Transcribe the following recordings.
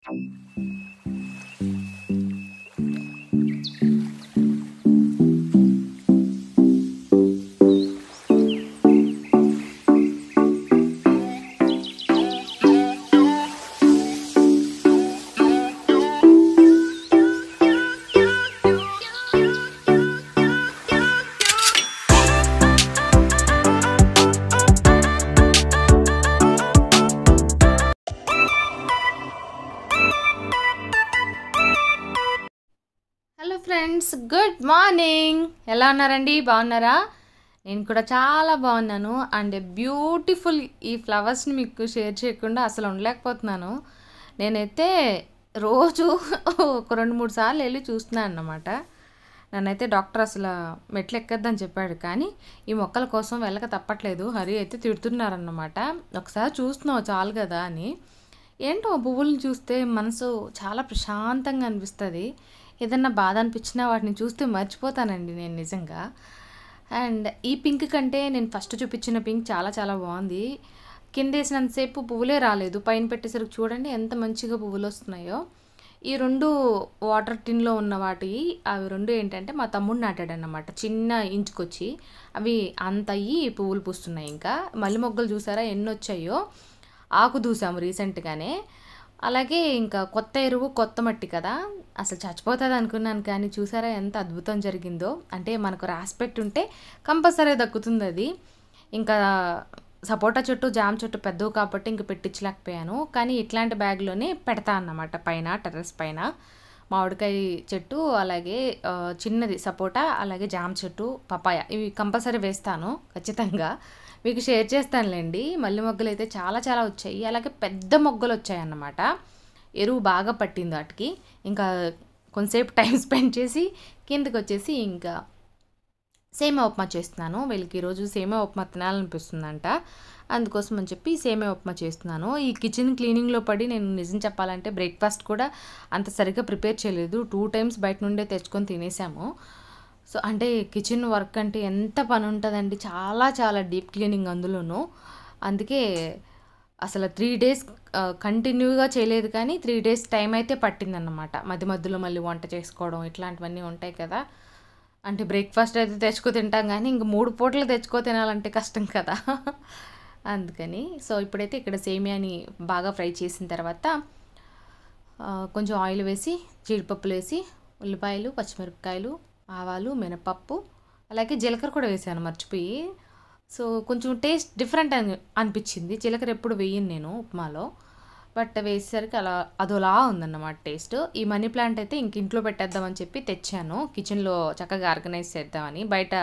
Hello friends good morning ఎలా ఉన్నారండి బాగున్నారా నేను కూడా చాలా బాగున్నాను అండ్ బ్యూటిఫుల్ ఈ ఫ్లవర్స్ని మీకు షేర్ చేయకుండా అసలు ఉండలేకపోతున్నాను నేనైతే రోజు ఒక రెండు మూడు సార్లు వెళ్ళి చూస్తున్నాను అన్నమాట నన్నైతే డాక్టర్ అసలు మెట్లు ఎక్కద్దని చెప్పాడు కానీ ఈ మొక్కల కోసం వెళ్ళక తప్పట్లేదు హరి అయితే తిడుతున్నారన్నమాట ఒకసారి చూస్తున్నావు చాలు కదా అని ఏంటో పువ్వులను చూస్తే మనసు చాలా ప్రశాంతంగా అనిపిస్తుంది ఏదన్నా బాధ అనిపించినా వాటిని చూస్తే మర్చిపోతానండి నేను నిజంగా అండ్ ఈ పింక్ కంటే నేను ఫస్ట్ చూపించిన పింక్ చాలా చాలా బాగుంది కింద వేసినంతసేపు పువ్వులే రాలేదు పైన పెట్టేసరికి చూడండి ఎంత మంచిగా పువ్వులు వస్తున్నాయో ఈ రెండు వాటర్ టిన్లో ఉన్న వాటి అవి రెండు ఏంటంటే మా తమ్ముడు నాటాడు అన్నమాట చిన్న ఇంచుకొచ్చి అవి అంత అయ్యి పువ్వులు పూస్తున్నాయి ఇంకా మల్లె మొగ్గలు చూసారా ఎన్ని వచ్చాయో ఆకు దూసాము రీసెంట్గానే అలాగే ఇంకా కొత్త ఎరువు కొత్త మట్టి కదా అసలు చచ్చిపోతుంది అనుకున్నాను కానీ చూసారా ఎంత అద్భుతం జరిగిందో అంటే మనకు రాసి పెట్టుంటే కంపల్సరీ దక్కుతుంది అది ఇంకా సపోటా చెట్టు జామ చెట్టు పెద్దవి కాబట్టి ఇంక పెట్టించలేకపోయాను కానీ ఇట్లాంటి బ్యాగ్లోనే పెడతా అన్నమాట పైన టెర్రస్ పైన మామిడికాయ చెట్టు అలాగే ఆ, చిన్నది సపోటా అలాగే జామ చెట్టు పపాయ ఇవి కంపల్సరీ వేస్తాను ఖచ్చితంగా మీకు షేర్ చేస్తానులేండి మల్లె మొగ్గలు అయితే చాలా చాలా వచ్చాయి అలాగే పెద్ద మొగ్గలు వచ్చాయి అన్నమాట ఎరువు బాగా పట్టింది వాటికి ఇంకా కొంతసేపు టైం స్పెండ్ చేసి కిందకి వచ్చేసి ఇంకా సేమియా ఉప్మా చేస్తున్నాను వీళ్ళకి ఈరోజు సేమియా ఉప్మా తినాలనిపిస్తుందంట అందుకోసం అని చెప్పి సేమియా ఉప్మా చేస్తున్నాను ఈ కిచెన్ క్లీనింగ్లో పడి నేను నిజం చెప్పాలంటే బ్రేక్ఫాస్ట్ కూడా అంత సరిగ్గా ప్రిపేర్ చేయలేదు టూ టైమ్స్ బయట నుండే తెచ్చుకొని తినేసాము సో అంటే కిచెన్ వర్క్ అంటే ఎంత పని ఉంటుందండి చాలా చాలా డీప్ క్లీనింగ్ అందులోనూ అందుకే అసలు త్రీ డేస్ కంటిన్యూగా చేయలేదు కానీ త్రీ డేస్ టైం అయితే పట్టిందన్నమాట మధ్య మధ్యలో మళ్ళీ వంట చేసుకోవడం ఇట్లాంటివన్నీ ఉంటాయి కదా అంటే బ్రేక్ఫాస్ట్ అయితే తెచ్చుకో తింటాం కానీ ఇంక మూడు పూటలు తెచ్చుకో తినాలంటే కష్టం కదా అందుకని సో ఇప్పుడైతే ఇక్కడ సేమియాని బాగా ఫ్రై చేసిన తర్వాత ఆ, కొంచెం ఆయిల్ వేసి జీడిపప్పులు వేసి ఉల్లిపాయలు పచ్చిమిరపకాయలు ఆవాలు మినపప్పు అలాగే జీలకర్ర కూడా వేసాను మర్చిపోయి సో కొంచెం టేస్ట్ డిఫరెంట్ అని అనిపించింది జీలకర్ర ఎప్పుడు వేయను నేను ఉప్మాలో బట్ వేసేసరికి అలా అదోలా ఉందన్నమాట టేస్ట్ ఈ మనీ ప్లాంట్ అయితే ఇంక ఇంట్లో పెట్టేద్దామని చెప్పి తెచ్చాను కిచెన్లో చక్కగా ఆర్గనైజ్ చేద్దామని బయట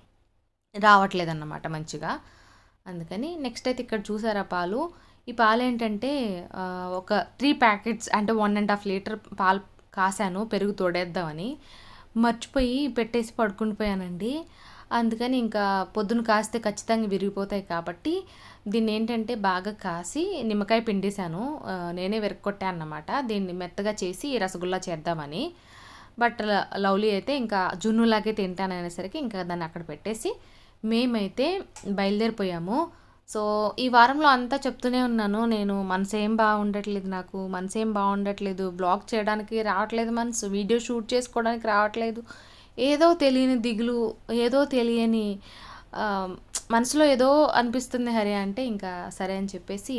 రావట్లేదన్నమాట మంచిగా అందుకని నెక్స్ట్ అయితే ఇక్కడ చూసారా పాలు ఈ పాలు ఏంటంటే ఆ, ఒక త్రీ ప్యాకెట్స్ అంటే వన్ అండ్ హాఫ్ లీటర్ పాలు కాసాను పెరుగు తోడేద్దామని మర్చిపోయి పెట్టేసి పడుకుని పోయానండి అందుకని ఇంకా పొద్దున కాస్తే ఖచ్చితంగా విరిగిపోతాయి కాబట్టి దీన్ని ఏంటంటే బాగా కాసి నిమ్మకాయ పిండేశాను ఆ, నేనే వెరక్కొట్టాను అన్నమాట దీన్ని మెత్తగా చేసి రసగుల్లా చేద్దామని బట్ ల- లవ్లీ అయితే ఇంకా జున్నులాగే తింటాననేసరికి ఇంకా దాన్ని అక్కడ పెట్టేసి మేమైతే బయలుదేరిపోయాము సో ఈ వారంలో అంతా చెప్తూనే ఉన్నాను నేను మనసేం బాగుండట్లేదు నాకు మనసేం బాగుండట్లేదు బ్లాగ్ చేయడానికి రావట్లేదు మనసు వీడియో షూట్ చేసుకోవడానికి రావట్లేదు ఏదో తెలియని దిగులు ఏదో తెలియని ఆ, మనసులో ఏదో అనిపిస్తుంది హరి అంటే ఇంకా సరే అని చెప్పేసి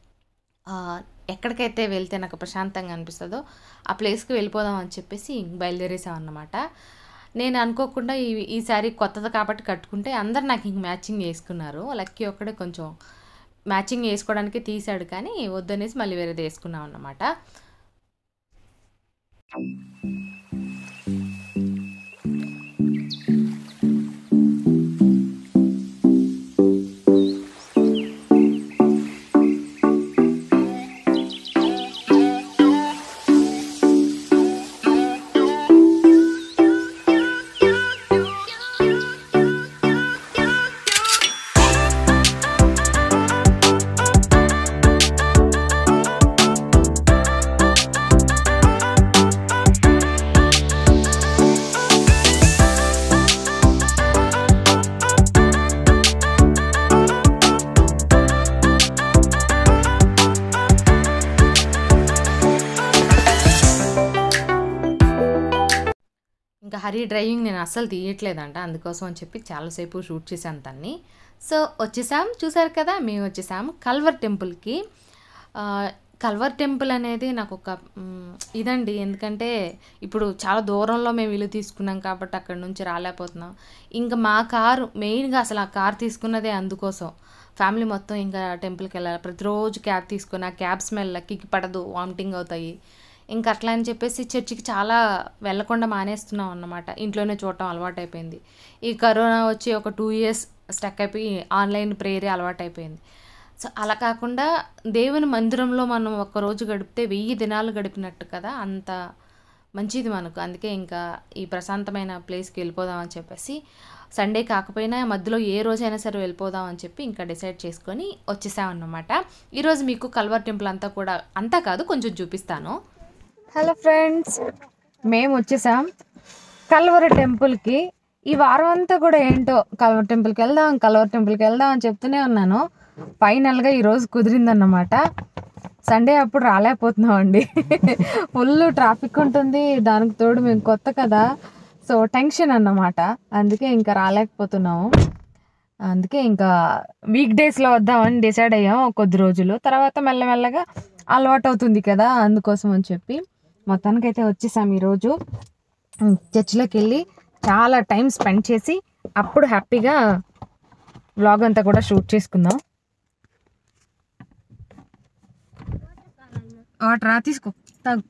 ఆ, ఎక్కడికైతే వెళ్తే నాకు ప్రశాంతంగా అనిపిస్తుందో ఆ ప్లేస్కి వెళ్ళిపోదాం అని చెప్పేసి బయలుదేరేసాం అన్నమాట నేను అనుకోకుండా ఈ ఈ శారీ కొత్తది కాబట్టి కట్టుకుంటే అందరు నాకు ఇంక మ్యాచింగ్ వేసుకున్నారు లక్కీ ఒక్కడే కొంచెం మ్యాచింగ్ వేసుకోవడానికి తీసాడు కానీ వద్దనేసి మళ్ళీ వేరేది వేసుకున్నాం అన్నమాట హరీ డ్రైవింగ్ నేను అస్సలు తీయట్లేదంట అందుకోసం అని చెప్పి చాలాసేపు షూట్ చేశాను తన్ని సో వచ్చేసాం చూసారు కదా మేము వచ్చేసాం కల్వర్ టెంపుల్కి ఆ, కల్వర్ టెంపుల్ అనేది నాకు ఒక మ్, ఇదండి ఎందుకంటే ఇప్పుడు చాలా దూరంలో మేము ఇల్లు తీసుకున్నాం కాబట్టి అక్కడ నుంచి రాలేకపోతున్నాం ఇంకా మా కారు మెయిన్గా అసలు ఆ కార్ తీసుకున్నదే అందుకోసం ఫ్యామిలీ మొత్తం ఇంకా టెంపుల్కి వెళ్ళాలి ప్రతిరోజు క్యాబ్ తీసుకుని ఆ క్యాబ్ స్మెల్ కిక్కి పడదు వామిటింగ్ అవుతాయి ఇంకా అట్లా అని చెప్పేసి చర్చికి చాలా వెళ్ళకుండా మానేస్తున్నాం అన్నమాట ఇంట్లోనే చూడటం అలవాటు అయిపోయింది ఈ కరోనా వచ్చి ఒక టూ ఇయర్స్ స్టక్ అయిపోయి ఆన్లైన్ ప్రేయరే అలవాటు అయిపోయింది సో అలా కాకుండా దేవుని మందిరంలో మనం ఒక రోజు గడిపితే వెయ్యి దినాలు గడిపినట్టు కదా అంత మంచిది మనకు అందుకే ఇంకా ఈ ప్రశాంతమైన ప్లేస్కి వెళ్ళిపోదామని చెప్పేసి సండే కాకపోయినా మధ్యలో ఏ రోజైనా సరే వెళ్ళిపోదాం అని చెప్పి ఇంకా డిసైడ్ చేసుకొని వచ్చేసామన్నమాట ఈరోజు మీకు కల్వర్ టెంపుల్ అంతా కూడా అంతా కాదు కొంచెం చూపిస్తాను హలో ఫ్రెండ్స్ మేము వచ్చేసాం కల్వర టెంపుల్కి ఈ వారం అంతా కూడా ఏంటో కల్వర్ టెంపుల్కి వెళ్దాం కల్వర్ టెంపుల్కి వెళ్దాం అని చెప్తూనే ఉన్నాను ఫైనల్గా ఈరోజు కుదిరిందన్నమాట సండే అప్పుడు రాలేకపోతున్నాం అండి ఫుల్ ట్రాఫిక్ ఉంటుంది దానికి తోడు మేము కొత్త కదా సో టెన్షన్ అన్నమాట అందుకే ఇంకా రాలేకపోతున్నాము అందుకే ఇంకా వీక్ డేస్లో వద్దామని డిసైడ్ అయ్యాం ఒక కొద్ది రోజులు తర్వాత మెల్లమెల్లగా అలవాటు అవుతుంది కదా అందుకోసం అని చెప్పి మొత్తానికైతే వచ్చేసాం ఈరోజు ఉమ్, చర్చిలోకి వెళ్ళి చాలా టైం స్పెండ్ చేసి అప్పుడు హ్యాపీగా వ్లాగ్ అంతా కూడా షూట్ చేసుకుందాం వాటర్ రా తీసుకో తాగు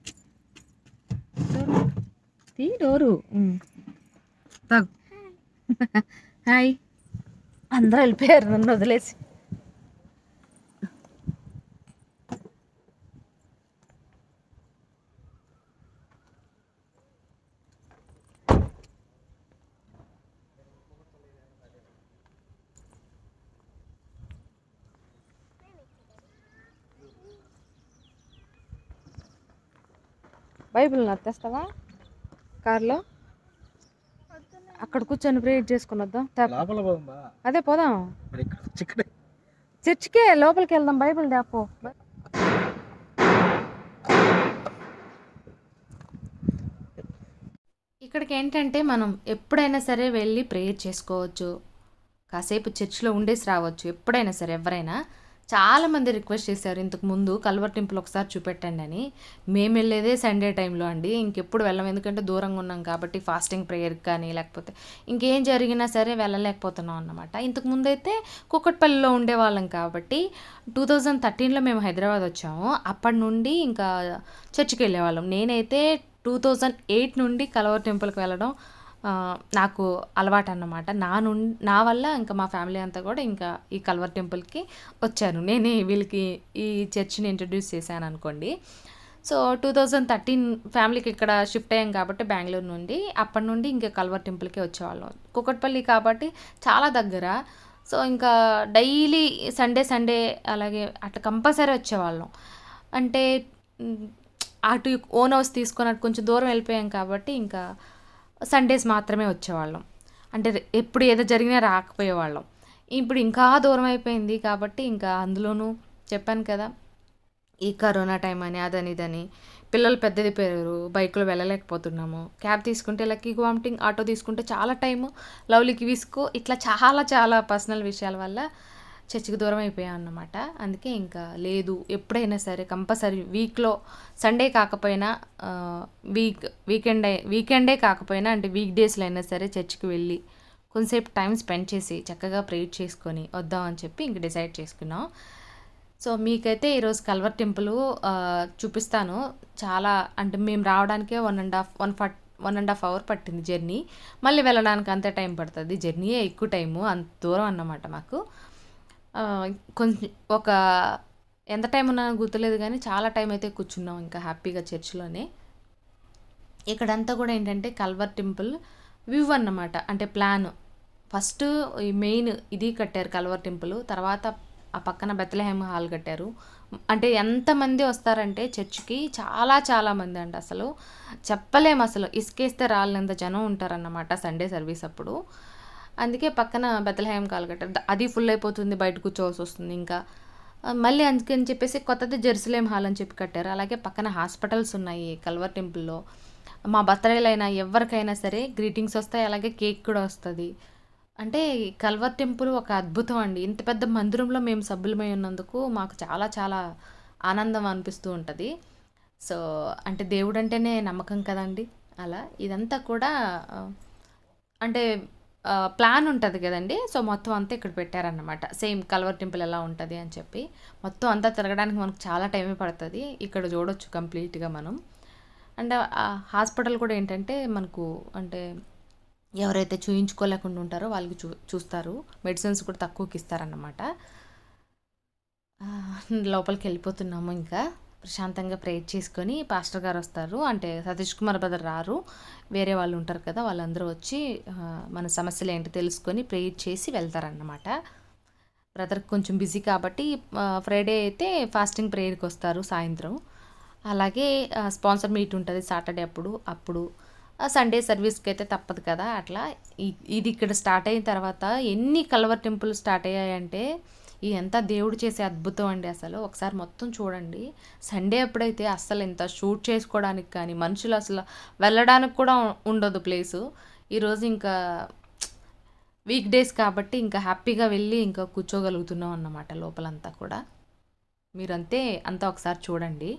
తీ డోరు ఉమ్. తాగు హాయ్ అందరూ వెళ్ళిపోయారు నన్ను వదిలేసి బైబిల్ నత్తేస్తావా కార్లో అక్కడ కూర్చొని ప్రేయర్ చేసుకుని వద్దాం తా- లోపల పోదా అదే పోదాం మరి ఇక్కడ చిక్కడే చర్చికే లోపలికి వెళ్దాం బైబిల్ దాపో ఇక్కడికి ఏంటంటే మనం ఎప్పుడైనా సరే వెళ్ళి ప్రేయర్ చేసుకోవచ్చు కాసేపు చర్చిలో ఉండేసి రావచ్చు ఎప్పుడైనా సరే ఎవరైనా చాలామంది రిక్వెస్ట్ చేశారు ఇంతకు ముందు కల్వర్ టెంపుల్ ఒకసారి చూపెట్టండి అని మేము వెళ్ళేదే సండే టైంలో అండి ఇంకెప్పుడు వెళ్ళం ఎందుకంటే దూరంగా ఉన్నాం కాబట్టి ఫాస్టింగ్ ప్రేయర్కి కానీ లేకపోతే ఇంకేం జరిగినా సరే వెళ్ళలేకపోతున్నాం అన్నమాట ఇంతకు ముందు అయితే కుక్కట్పల్లిలో ఉండేవాళ్ళం కాబట్టి టూ థౌజండ్ థర్టీన్లో మేము హైదరాబాద్ వచ్చాము అప్పటి నుండి ఇంకా చర్చికి వెళ్ళేవాళ్ళం నేనైతే టూ థౌజండ్ ఎయిట్ నుండి కలవర్ టెంపుల్కి వెళ్ళడం ఆ, నాకు అలవాటు అన్నమాట నా నుండి నా వల్ల ఇంకా మా ఫ్యామిలీ అంతా కూడా ఇంకా ఈ కల్వర్ టెంపుల్కి వచ్చాను నేనే వీళ్ళకి ఈ చర్చిని ఇంట్రడ్యూస్ చేశాను అనుకోండి సో టూ థౌజండ్ థర్టీన్ ఫ్యామిలీకి ఇక్కడ షిఫ్ట్ అయ్యాం కాబట్టి బెంగళూరు నుండి అప్పటి నుండి ఇంకా కల్వర్ టెంపుల్కి వచ్చేవాళ్ళం కుకట్పల్లి కాబట్టి చాలా దగ్గర సో ఇంకా డైలీ సండే సండే అలాగే అట్లా కంపల్సరీ వచ్చేవాళ్ళం అంటే మ్, అటు ఓన్ హౌస్ తీసుకొని అటు కొంచెం దూరం వెళ్ళిపోయాం కాబట్టి ఇంకా సండేస్ మాత్రమే వచ్చేవాళ్ళం అంటే ఎప్పుడు ఏదో జరిగినా రాకపోయేవాళ్ళం ఇప్పుడు ఇంకా దూరం అయిపోయింది కాబట్టి ఇంకా అందులోనూ చెప్పాను కదా ఈ కరోనా టైం అని అదని ఇదని పిల్లలు పెద్దది పెరగరు బైక్లో వెళ్ళలేకపోతున్నాము క్యాబ్ తీసుకుంటే లక్కీ వామిటింగ్ ఆటో తీసుకుంటే చాలా టైము లవ్లీకి విసుకో ఇట్లా చాలా చాలా పర్సనల్ విషయాల వల్ల చర్చికి దూరం అయిపోయాం అన్నమాట అందుకే ఇంకా లేదు ఎప్పుడైనా సరే కంపల్సరీ వీక్లో సండే కాకపోయినా ఆ, వీక్ వీకెండ్ అయి- వీకెండే కాకపోయినా అంటే వీక్ డేస్లో అయినా సరే చర్చికి వెళ్ళి కొంతసేపు టైం స్పెండ్ చేసి చక్కగా ప్రేయర్ చేసుకొని వద్దాం అని చెప్పి ఇంక డిసైడ్ చేసుకున్నాం సో మీకైతే ఈరోజు కల్వర్ టెంపుల్ చూపిస్తాను చాలా అంటే మేము రావడానికే వన్ అండ్ హాఫ్ వన్ ఫార్ట్ వన్ అండ్ హాఫ్ అవర్ పట్టింది జర్నీ మళ్ళీ వెళ్ళడానికి అంతే టైం పడుతుంది జర్నీయే ఎక్కువ టైము అంత దూరం అన్నమాట మాకు ఆ, కొంచెం ఒక ఎంత టైం ఉన్నా గుర్తులేదు కానీ చాలా టైం అయితే కూర్చున్నాం ఇంకా హ్యాపీగా చర్చిలోనే ఇక్కడంతా కూడా ఏంటంటే కల్వర్ టెంపుల్ వ్యూ అన్నమాట అంటే ప్లాన్ ఫస్ట్ ఈ మెయిన్ ఇది కట్టారు కల్వర్ టెంపుల్ తర్వాత ఆ పక్కన బెత్తలహేమ హాల్ కట్టారు అంటే ఎంతమంది వస్తారంటే చర్చికి చాలా చాలా మంది అండి అసలు చెప్పలేము అసలు ఇసుకేస్తే రాళ్ళంత జనం ఉంటారన్నమాట సండే సర్వీస్ అప్పుడు అందుకే పక్కన బెత్తలహేమ కాల్ కట్టారు ద- అది ఫుల్ అయిపోతుంది బయట కూర్చోవాల్సి వస్తుంది ఇంకా ఆ, మళ్ళీ అందుకని చెప్పేసి కొత్తది జెరూసలేం హాల్ అని చెప్పి కట్టారు అలాగే పక్కన హాస్పిటల్స్ ఉన్నాయి కల్వర్ టెంపుల్లో మా బర్త్డేలైనా ఎవరికైనా సరే గ్రీటింగ్స్ వస్తాయి అలాగే కేక్ కూడా వస్తుంది అంటే ఈ కల్వర్ టెంపుల్ ఒక అద్భుతం అండి ఇంత పెద్ద మందిరంలో మేము సభ్యులమై ఉన్నందుకు మాకు చాలా చాలా ఆనందం అనిపిస్తూ ఉంటుంది సో అంటే దేవుడు అంటేనే నమ్మకం కదండి అలా ఇదంతా కూడా ఆ, అంటే ఆ, ప్లాన్ ఉంటుంది కదండి సో మొత్తం అంతా ఇక్కడ పెట్టారన్నమాట సేమ్ కల్వర్ టెంపుల్ ఎలా ఉంటుంది అని చెప్పి మొత్తం అంతా తిరగడానికి మనకు చాలా టైమే పడుతుంది ఇక్కడ చూడొచ్చు కంప్లీట్గా మనం అండ్ ఆ హాస్పిటల్ కూడా ఏంటంటే మనకు అంటే ఎవరైతే చూయించుకోలేకుండా ఉంటారో వాళ్ళకి చూ చూస్తారు మెడిసిన్స్ కూడా తక్కువకి ఇస్తారన్నమాట ఆ, లోపలికి వెళ్ళిపోతున్నాము ఇంకా ప్రశాంతంగా ప్రేయర్ చేసుకొని పాస్టర్ గారు వస్తారు అంటే సతీష్ కుమార్ బ్రదర్ రారు వేరే వాళ్ళు ఉంటారు కదా వాళ్ళందరూ వచ్చి ఆ, మన సమస్యలు ఏంటో తెలుసుకొని ప్రేయర్ చేసి వెళ్తారన్నమాట బ్రదర్ కొంచెం బిజీ కాబట్టి ఆ, ఫ్రైడే అయితే ఫాస్టింగ్ ప్రేయర్కి వస్తారు సాయంత్రం అలాగే ఆ, స్పాన్సర్ మీట్ ఉంటుంది సాటర్డే అప్పుడు అప్పుడు ఆ, సండే సర్వీస్కి అయితే తప్పదు కదా అట్లా ఇ- ఇది ఇక్కడ స్టార్ట్ అయిన తర్వాత ఎన్ని కల్వర్ టెంపుల్ స్టార్ట్ అయ్యాయంటే ఇది ఎంత దేవుడు చేసే అద్భుతం అండి అసలు ఒకసారి మొత్తం చూడండి సండే అప్పుడైతే అస్సలు ఇంత షూట్ చేసుకోవడానికి కానీ మనుషులు అసలు వెళ్ళడానికి కూడా ఉ- ఉండదు ప్లేసు ఈరోజు ఇంకా వీక్ డేస్ కాబట్టి ఇంకా హ్యాపీగా వెళ్ళి ఇంకా కూర్చోగలుగుతున్నాం అన్నమాట లోపలంతా కూడా మీరంతే అంతా ఒకసారి చూడండి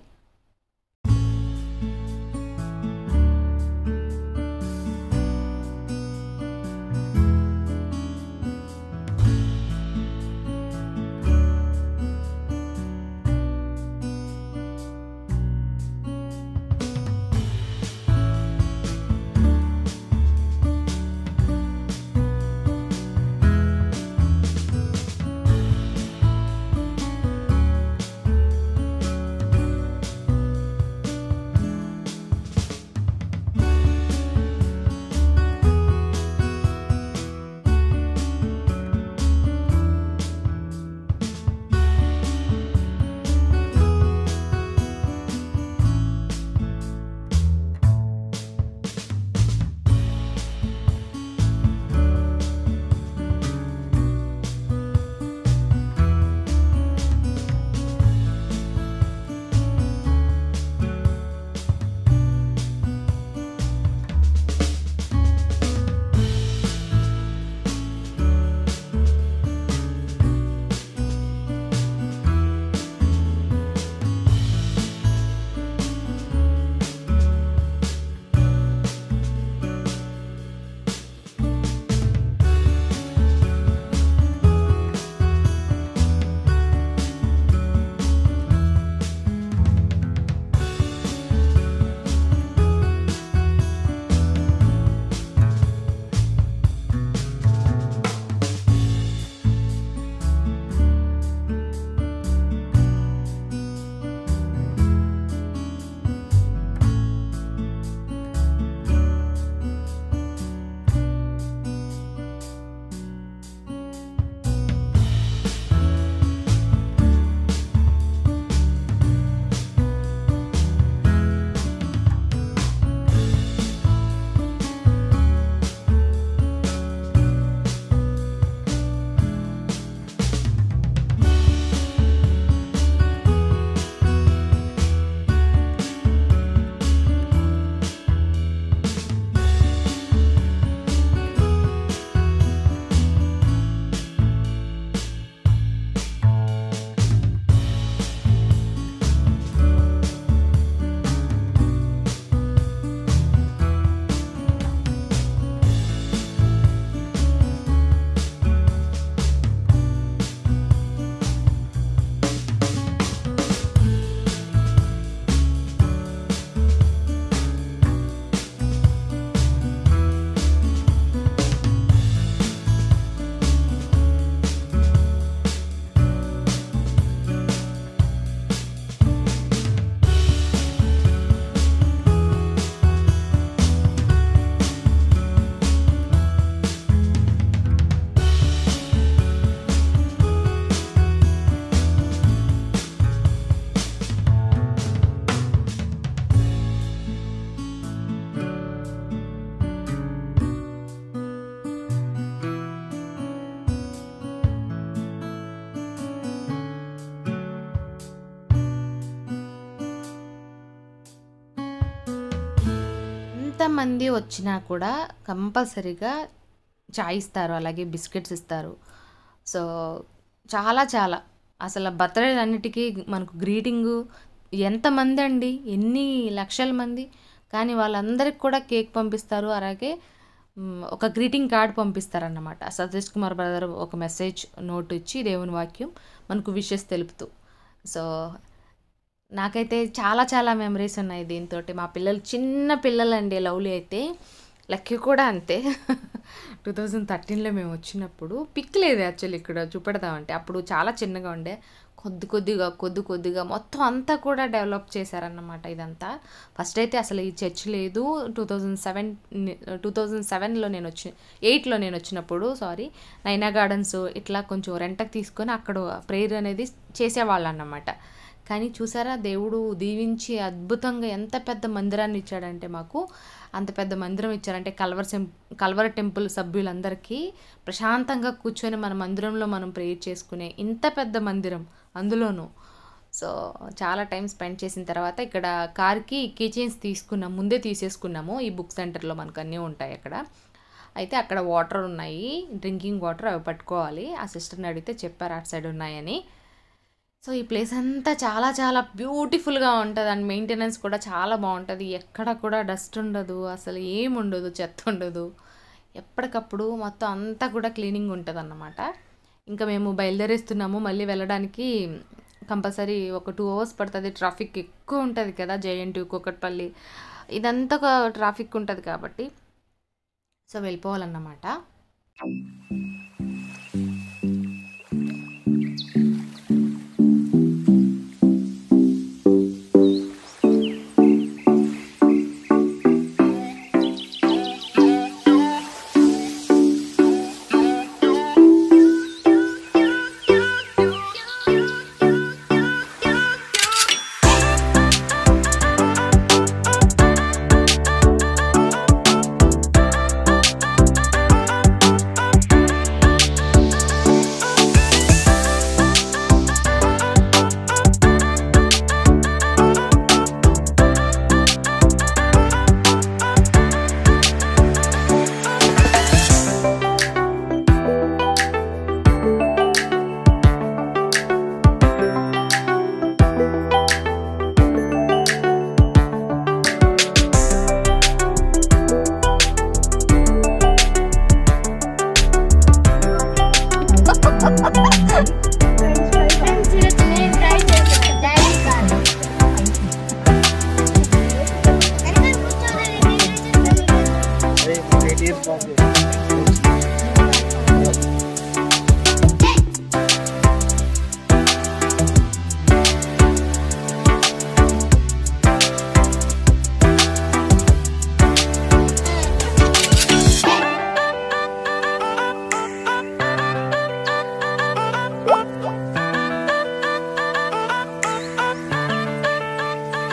ఎంతమంది వచ్చినా కూడా కంపల్సరీగా చాయ్ ఇస్తారు అలాగే బిస్కెట్స్ ఇస్తారు సో చాలా చాలా అసలు బర్త్డే అన్నిటికీ మనకు గ్రీటింగు ఎంతమంది అండి ఎన్ని లక్షల మంది కానీ వాళ్ళందరికి కూడా కేక్ పంపిస్తారు అలాగే మ్, ఒక గ్రీటింగ్ కార్డ్ పంపిస్తారన్నమాట సతీష్ కుమార్ బ్రదర్ ఒక మెసేజ్ నోట్ ఇచ్చి దేవుని వాక్యం మనకు విషెస్ తెలుపుతూ సో నాకైతే చాలా చాలా మెమరీస్ ఉన్నాయి దీంతో మా పిల్లలు చిన్న పిల్లలండి లవ్లీ అయితే లక్కీ కూడా అంతే టూ థౌజండ్ థర్టీన్లో మేము వచ్చినప్పుడు పిక్ లేదు యాక్చువల్లీ ఇక్కడ చూపెడదామంటే అప్పుడు చాలా చిన్నగా ఉండే కొద్ది కొద్దిగా కొద్ది కొద్దిగా మొత్తం అంతా కూడా డెవలప్ చేశారన్నమాట ఇదంతా ఫస్ట్ అయితే అసలు ఈ చర్చ్ లేదు two thousand seven two thousand సెవెన్లో నేను వచ్చి ఎయిట్లో నేను వచ్చినప్పుడు సారీ నైనా గార్డెన్స్ ఇట్లా కొంచెం రెంట్కి తీసుకొని అక్కడ ప్రేయర్ అనేది చేసేవాళ్ళు అన్నమాట కానీ చూసారా దేవుడు దీవించి అద్భుతంగా ఎంత పెద్ద మందిరాన్ని ఇచ్చాడంటే మాకు అంత పెద్ద మందిరం ఇచ్చారంటే కల్వర్ సెం కల్వర్ టెంపుల్ సభ్యులందరికీ ప్రశాంతంగా కూర్చొని మన మందిరంలో మనం ప్రేయర్ చేసుకునే ఇంత పెద్ద మందిరం అందులోనూ సో చాలా టైం స్పెండ్ చేసిన తర్వాత ఇక్కడ కార్కి కీ చైన్స్ తీసుకున్నాం ముందే తీసేసుకున్నాము ఈ బుక్ సెంటర్లో మనకు అన్నీ ఉంటాయి అక్కడ అయితే అక్కడ వాటర్ ఉన్నాయి డ్రింకింగ్ వాటర్ అవి పట్టుకోవాలి ఆ సిస్టర్ని అడిగితే చెప్పారు అటు సైడ్ ఉన్నాయని సో ఈ ప్లేస్ అంతా చాలా చాలా బ్యూటిఫుల్గా ఉంటుంది అండ్ మెయింటెనెన్స్ కూడా చాలా బాగుంటుంది ఎక్కడ కూడా డస్ట్ ఉండదు అసలు ఏం ఉండదు చెత్త ఉండదు ఎప్పటికప్పుడు మొత్తం అంతా కూడా క్లీనింగ్ ఉంటుంది అన్నమాట ఇంకా మేము బయలుదేరేస్తున్నాము మళ్ళీ వెళ్ళడానికి కంపల్సరీ ఒక టూ అవర్స్ పడుతుంది ట్రాఫిక్ ఎక్కువ ఉంటుంది కదా జేఎన్టీ కూకట్పల్లి ఇదంతా ఒక ట్రాఫిక్ ఉంటుంది కాబట్టి సో వెళ్ళిపోవాలన్నమాట ఫ్రెండ్స్ ఈరోజు నేను ట్రై చేశాను డాడీ కార్ వెనకాల కూర్చోవాలి ఎయిట్ ఇయర్స్ బాగుంది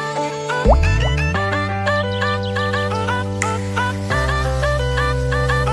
Thank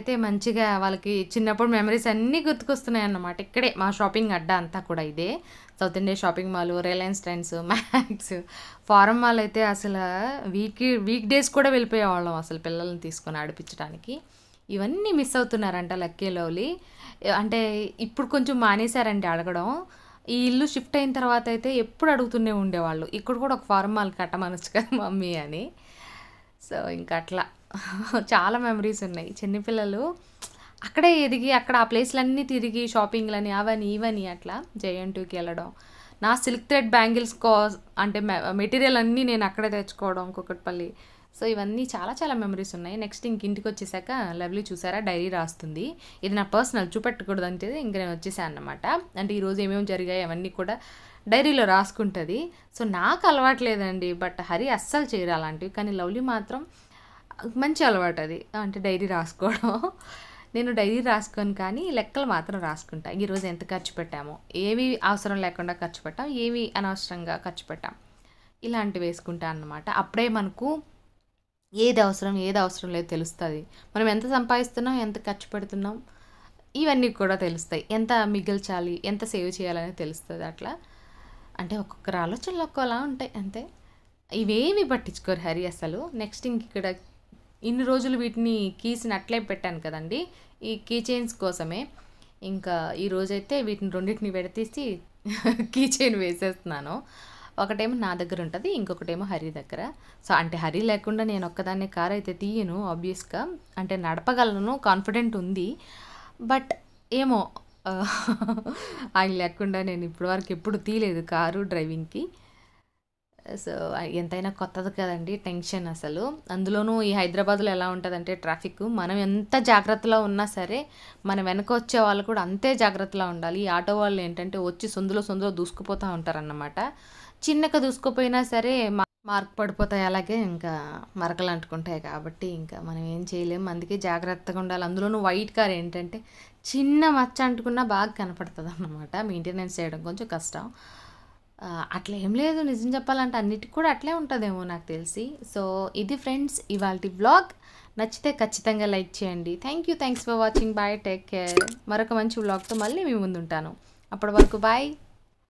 అయితే మంచిగా వాళ్ళకి చిన్నప్పుడు మెమరీస్ అన్నీ గుర్తుకొస్తున్నాయి అన్నమాట ఇక్కడే మా షాపింగ్ అడ్డా అంతా కూడా ఇదే south India shopping mall Reliance Trends Max Forum mall అయితే అసలు వీక్ వీక్ డేస్ కూడా వెళ్ళిపోయేవాళ్ళం అసలు పిల్లల్ని తీసుకొని ఆడిపించడానికి ఇవన్నీ మిస్ అవుతున్నారంట లక్కీ లవ్లీ అంటే ఇప్పుడు కొంచెం మానేశారండి అడగడం ఈ ఇల్లు షిఫ్ట్ అయిన తర్వాత అయితే ఎప్పుడు అడుగుతూనే ఉండేవాళ్ళు ఇక్కడ కూడా ఒక ఫారం మాల్ కట్టమనొచ్చు కదా మమ్మీ అని సో ఇంకా అట్లా చాలా మెమరీస్ ఉన్నాయి చిన్నపిల్లలు అక్కడే ఎదిగి అక్కడ ఆ ప్లేస్లన్నీ తిరిగి షాపింగ్లని అవని ఇవని అట్లా జేఎన్టీకి వెళ్ళడం నా సిల్క్ థ్రెడ్ బ్యాంగిల్స్ కో అంటే మెటీరియల్ అన్నీ నేను అక్కడే తెచ్చుకోవడం కుక్కట్పల్లి సో ఇవన్నీ చాలా చాలా మెమరీస్ ఉన్నాయి నెక్స్ట్ ఇంక ఇంటికి వచ్చేసాక లవ్లీ చూసారా డైరీ రాస్తుంది ఇది నా పర్సనల్ చూపెట్టకూడదు అంటే ఇంక నేను వచ్చేసాను అనమాట అంటే ఈరోజు ఏమేమి జరిగాయి అవన్నీ కూడా డైరీలో రాసుకుంటుంది సో నాకు అలవాట్లేదండి బట్ హరి అస్సలు చేయరు అలాంటివి కానీ లవ్లీ మాత్రం మంచి అలవాటు అది అంటే డైరీ రాసుకోవడం నేను డైరీ రాసుకోను కానీ లెక్కలు మాత్రం రాసుకుంటా ఈరోజు ఎంత ఖర్చు పెట్టామో ఏవి అవసరం లేకుండా ఖర్చు పెట్టాం ఏవి అనవసరంగా ఖర్చు పెట్టాం ఇలాంటివి వేసుకుంటా అన్నమాట అప్పుడే మనకు ఏది అవసరం ఏది అవసరం లేదు తెలుస్తుంది మనం ఎంత సంపాదిస్తున్నాం ఎంత ఖర్చు పెడుతున్నాం ఇవన్నీ కూడా తెలుస్తాయి ఎంత మిగిల్చాలి ఎంత సేవ్ చేయాలని తెలుస్తుంది అట్లా అంటే ఒక్కొక్కరు ఆలోచనలు ఒక్కోలా ఉంటాయి అంతే ఇవేమి పట్టించుకోరు హరి అసలు నెక్స్ట్ ఇంక ఇక్కడ ఇన్ని రోజులు వీటిని కీస్ని అట్లే పెట్టాను కదండి ఈ కీ చైన్స్ కోసమే ఇంకా ఈ రోజైతే వీటిని రెండింటిని విడతీసి కీ చైన్ వేసేస్తున్నాను ఒకటేమో నా దగ్గర ఉంటుంది ఇంకొకటేమో హరి దగ్గర సో అంటే హరి లేకుండా నేను ఒక్కదాన్నే కార్ అయితే తీయను ఆబ్వియస్గా అంటే నడపగలను కాన్ఫిడెంట్ ఉంది బట్ ఏమో ఆ, ఆయన లేకుండా నేను ఇప్పటివరకు ఎప్పుడు తీయలేదు కారు డ్రైవింగ్కి సో ఎంతైనా కొత్తది కదండి టెన్షన్ అసలు అందులోనూ ఈ హైదరాబాద్లో ఎలా ఉంటుందంటే ట్రాఫిక్ మనం ఎంత జాగ్రత్తలో ఉన్నా సరే మన వెనక వచ్చే వాళ్ళు కూడా అంతే జాగ్రత్తలో ఉండాలి ఈ ఆటో వాళ్ళు ఏంటంటే వచ్చి సొందులో సొందులో దూసుకుపోతూ ఉంటారన్నమాట చిన్నగా దూసుకుపోయినా సరే మా- మార్క్ పడిపోతాయి అలాగే ఇంకా మరకలు అంటుకుంటాయి కాబట్టి ఇంకా మనం ఏం చేయలేము అందుకే జాగ్రత్తగా ఉండాలి అందులోనూ వైట్ కార్ ఏంటంటే చిన్న మచ్చ అంటుకున్నా బాగా కనపడుతుంది అన్నమాట మెయింటెనెన్స్ చేయడం కొంచెం కష్టం ఆ, అట్లా ఏం లేదు నిజం చెప్పాలంటే అన్నిటికి కూడా అట్లే ఉంటుందేమో నాకు తెలిసి సో ఇది ఫ్రెండ్స్ ఇవాళ వ్లాగ్ నచ్చితే ఖచ్చితంగా లైక్ చేయండి thank you thanks for watching bye take care మరొక మంచి వ్లాగ్తో మళ్ళీ మీ ముందుంటాను అప్పటి వరకు బాయ్